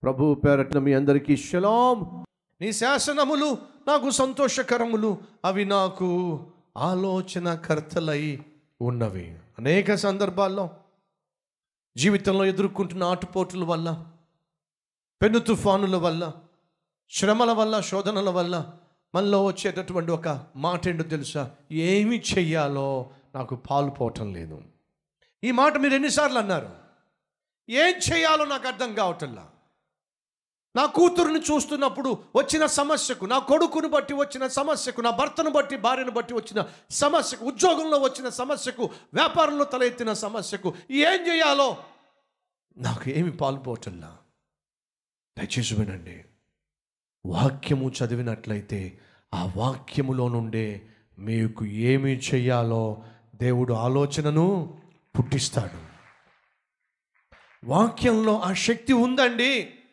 ప్రభు పేరట్న మీ అందరికీ షలాం నీ శాసనములు నాకు సంతోషకరములు అవి నాకు ఆలోచనకర్తలై ఉన్నవి అనేక సందర్భాల్లో జీవితంలో ఎదుర్కొంటున్న ఆటుపోటుల వల్ల పెను తుఫానుల వల్ల శ్రమల వల్ల శోధనల వల్ల మనలో వచ్చేటటువంటి ఒక మాట ఏంటో తెలుసా ఏమి చెయ్యాలో నాకు పాలు పోవటం లేదు ఈ మాట మీరు ఎన్నిసార్లు అన్నారు ఏం చేయాలో నాకు అర్థం కావటంలా నా కూతురుని చూస్తున్నప్పుడు వచ్చిన సమస్యకు నా కొడుకుని బట్టి వచ్చిన సమస్యకు నా భర్తను బట్టి భార్యను బట్టి వచ్చిన సమస్యకు ఉద్యోగంలో వచ్చిన సమస్యకు వ్యాపారంలో తలెత్తిన సమస్యకు ఏం చేయాలో నాకు ఏమి పాల్పోవటంలా దయచేసి వినండి వాక్యము చదివినట్లయితే ఆ వాక్యములో నుండే మీకు ఏమి చెయ్యాలో దేవుడు ఆలోచనను పుట్టిస్తాడు వాక్యంలో ఆ శక్తి ఉందండి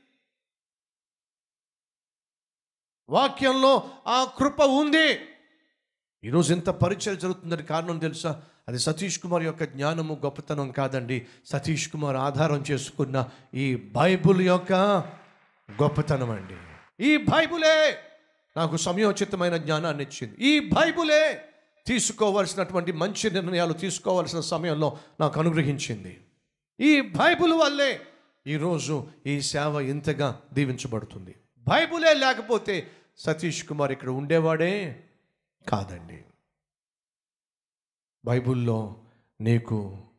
వాక్యంలో ఆ కృప ఉంది ఈరోజు ఎంత పరిచయం జరుగుతుందని కారణం తెలుసా అది సతీష్ కుమార్ యొక్క జ్ఞానము గొప్పతనం కాదండి సతీష్ కుమార్ ఆధారం చేసుకున్న ఈ బైబుల్ యొక్క గొప్పతనం అండి ఈ బైబులే నాకు సమయోచితమైన జ్ఞానాన్ని ఇచ్చింది ఈ బైబులే తీసుకోవలసినటువంటి మంచి నిర్ణయాలు తీసుకోవాల్సిన సమయంలో నాకు అనుగ్రహించింది ఈ బైబుల్ వల్లే ఈరోజు ఈ సేవ ఇంతగా దీవించబడుతుంది బైబులే లేకపోతే సతీష్ కుమార్ ఇక్కడ ఉండేవాడే కాదండి బైబుల్లో నీకు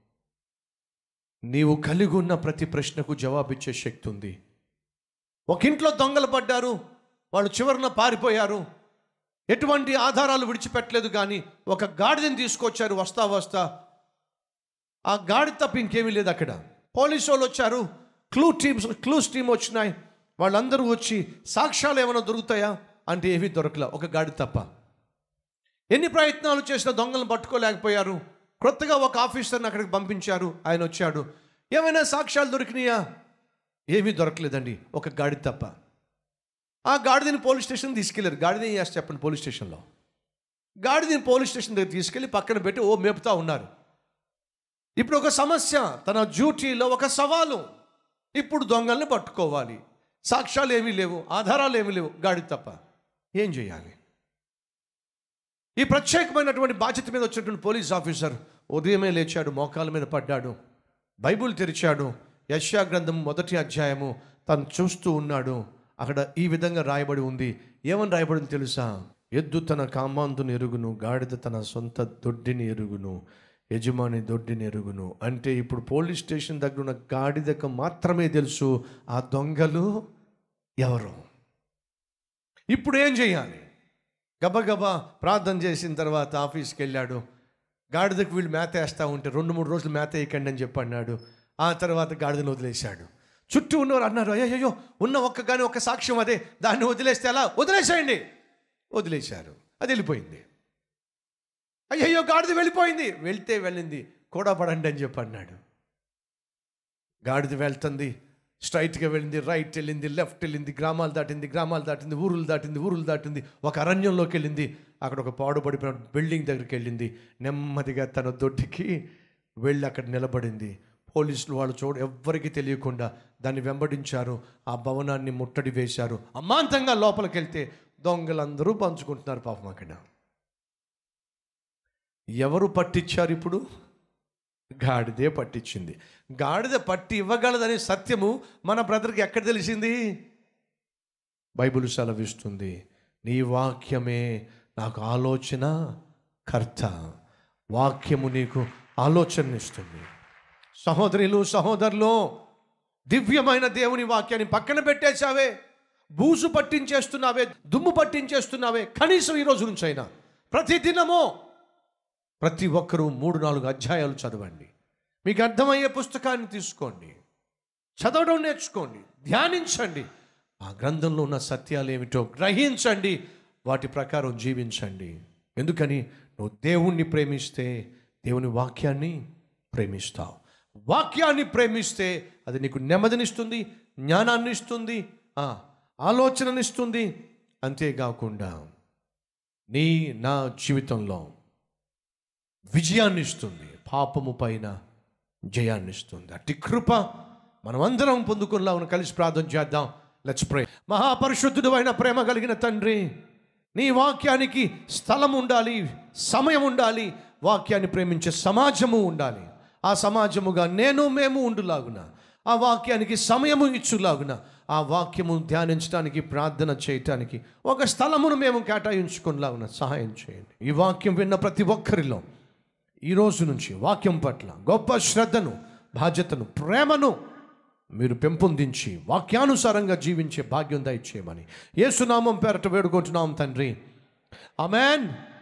నీవు కలిగి ఉన్న ప్రతి ప్రశ్నకు జవాబిచ్చే శక్తి ఉంది ఒక ఇంట్లో దొంగలు పడ్డారు వాళ్ళు చివరన పారిపోయారు ఎటువంటి ఆధారాలు విడిచిపెట్టలేదు కానీ ఒక గాడిదని తీసుకొచ్చారు వస్తా వస్తా ఆ గాడి తప్ప ఇంకేమీ లేదు అక్కడ పోలీసు వాళ్ళు వచ్చారు క్లూ టీమ్స్ క్లూస్ టీమ్ వచ్చినాయి వాళ్ళందరూ వచ్చి సాక్ష్యాలు ఏమైనా దొరుకుతాయా అంటే ఏమీ దొరకలే ఒక గాడి తప్ప ఎన్ని ప్రయత్నాలు చేసినా దొంగలను పట్టుకోలేకపోయారు కొత్తగా ఒక ఆఫీసర్ని అక్కడికి పంపించారు ఆయన వచ్చాడు ఏమైనా సాక్ష్యాలు దొరికినాయా ఏమీ దొరకలేదండి ఒక గాడి తప్ప ఆ గాడిదని పోలీస్ స్టేషన్ తీసుకెళ్ళారు గాడిద ఏం చేస్తే చెప్పండి పోలీస్ స్టేషన్లో గాడిదని పోలీస్ స్టేషన్ దగ్గర తీసుకెళ్ళి పక్కన పెట్టి ఓ మేపుతా ఉన్నారు ఇప్పుడు ఒక సమస్య తన డ్యూటీలో ఒక సవాలు ఇప్పుడు దొంగల్ని పట్టుకోవాలి సాక్ష్యాలు ఏమీ లేవు ఆధారాలు ఏమీ లేవు గాడి తప్ప ఏం చేయాలి ఈ ప్రత్యేకమైనటువంటి బాధ్యత మీద వచ్చినటువంటి పోలీస్ ఆఫీసర్ ఉదయమే లేచాడు మోకాల మీద పడ్డాడు బైబుల్ తెరిచాడు యశ్యా గ్రంథం మొదటి అధ్యాయము తను చూస్తూ ఉన్నాడు అక్కడ ఈ విధంగా రాయబడి ఉంది ఏమని రాయబడింది తెలుసా ఎద్దు తన కామాంతుని ఎరుగును గాడిద తన సొంత దొడ్డిని ఎరుగును యజమాని దొడ్డిని ఎరుగును అంటే ఇప్పుడు పోలీస్ స్టేషన్ దగ్గర ఉన్న గాడిదకు మాత్రమే తెలుసు ఆ దొంగలు ఎవరు ఇప్పుడు ఏం చేయాలి గబగబా ప్రార్థన చేసిన తర్వాత ఆఫీస్కి వెళ్ళాడు గాడిదకు వీళ్ళు మేత వేస్తూ ఉంటే రెండు మూడు రోజులు మేత వేయకండి అని చెప్పి అన్నాడు ఆ తర్వాత గాడిదను వదిలేశాడు చుట్టూ ఉన్నవారు అన్నారు అయ్యో ఉన్న ఒక్క కానీ ఒక్క సాక్ష్యం అదే దాన్ని వదిలేస్తే ఎలా వదిలేసేయండి వదిలేశారు అది వెళ్ళిపోయింది అయ్యయ్యో గాడిద వెళ్ళిపోయింది వెళ్తే వెళ్ళింది కూడా పడండి అని చెప్పి అన్నాడు గాడిద వెళ్తుంది స్ట్రైట్గా వెళ్ళింది రైట్ వెళ్ళింది లెఫ్ట్ వెళ్ళింది గ్రామాలు దాటింది గ్రామాలు దాటింది ఊరులు దాటింది ఊరులు దాటింది ఒక అరణ్యంలోకి వెళ్ళింది అక్కడ ఒక పాడుపడిపోయిన బిల్డింగ్ దగ్గరికి వెళ్ళింది నెమ్మదిగా తన దొడ్డికి వెళ్ళి అక్కడ నిలబడింది పోలీసులు వాళ్ళు చూడ ఎవ్వరికీ తెలియకుండా దాన్ని వెంబడించారు ఆ భవనాన్ని ముట్టడి వేశారు అమాంతంగా లోపలికి వెళ్తే దొంగలందరూ పంచుకుంటున్నారు పాపం అక్కడ ఎవరు పట్టించారు ఇప్పుడు గాడిదే పట్టించింది గాడిద పట్టి ఇవ్వగలదనే సత్యము మన బ్రదర్కి ఎక్కడ తెలిసింది బైబిల్ సెలవిస్తుంది నీ వాక్యమే నాకు ఆలోచన కర్త వాక్యము నీకు ఆలోచన ఇస్తుంది సహోదరులు సహోదరులు దివ్యమైన దేవుని వాక్యాన్ని పక్కన పెట్టేశావే బూజు పట్టించేస్తున్నావే దుమ్ము పట్టించేస్తున్నావే కనీసం ఈ రోజు నుంచి అయినా ప్రతి దినమో ప్రతి ఒక్కరూ మూడు నాలుగు అధ్యాయాలు చదవండి మీకు అర్థమయ్యే పుస్తకాన్ని తీసుకోండి చదవడం నేర్చుకోండి ధ్యానించండి ఆ గ్రంథంలో ఉన్న సత్యాలు ఏమిటో గ్రహించండి వాటి ప్రకారం జీవించండి ఎందుకని నువ్వు దేవుణ్ణి ప్రేమిస్తే దేవుని వాక్యాన్ని ప్రేమిస్తావు వాక్యాన్ని ప్రేమిస్తే అది నీకు నెమ్మదినిస్తుంది జ్ఞానాన్ని ఇస్తుంది ఆ, ఆలోచననిస్తుంది అంతేకాకుండా నీ నా జీవితంలో విజయాన్ని ఇస్తుంది పాపము పైన జయాన్ని ఇస్తుంది అట్టి కృప మనం అందరం పొందుకునేలాగా కలిసి ప్రార్థన చేద్దాం లెట్స్ ప్రే మహాపరిశుద్ధుడు అయిన ప్రేమ కలిగిన తండ్రి నీ వాక్యానికి స్థలం ఉండాలి సమయం ఉండాలి వాక్యాన్ని ప్రేమించే సమాజము ఉండాలి ఆ సమాజముగా నేను మేము ఉండులాగున ఆ వాక్యానికి సమయము ఇచ్చులాగున ఆ వాక్యము ధ్యానించడానికి ప్రార్థన చేయటానికి ఒక స్థలమును మేము కేటాయించుకునేలాగున సహాయం చేయండి ఈ వాక్యం విన్న ప్రతి ఒక్కరిలో ఈ రోజు నుంచి వాక్యం పట్ల గొప్ప శ్రద్ధను బాధ్యతను ప్రేమను మీరు పెంపొందించి వాక్యానుసారంగా జీవించే భాగ్యం దయచేయమని యేసునామం పేరట వేడుకుంటున్నాం తండ్రి అమెన్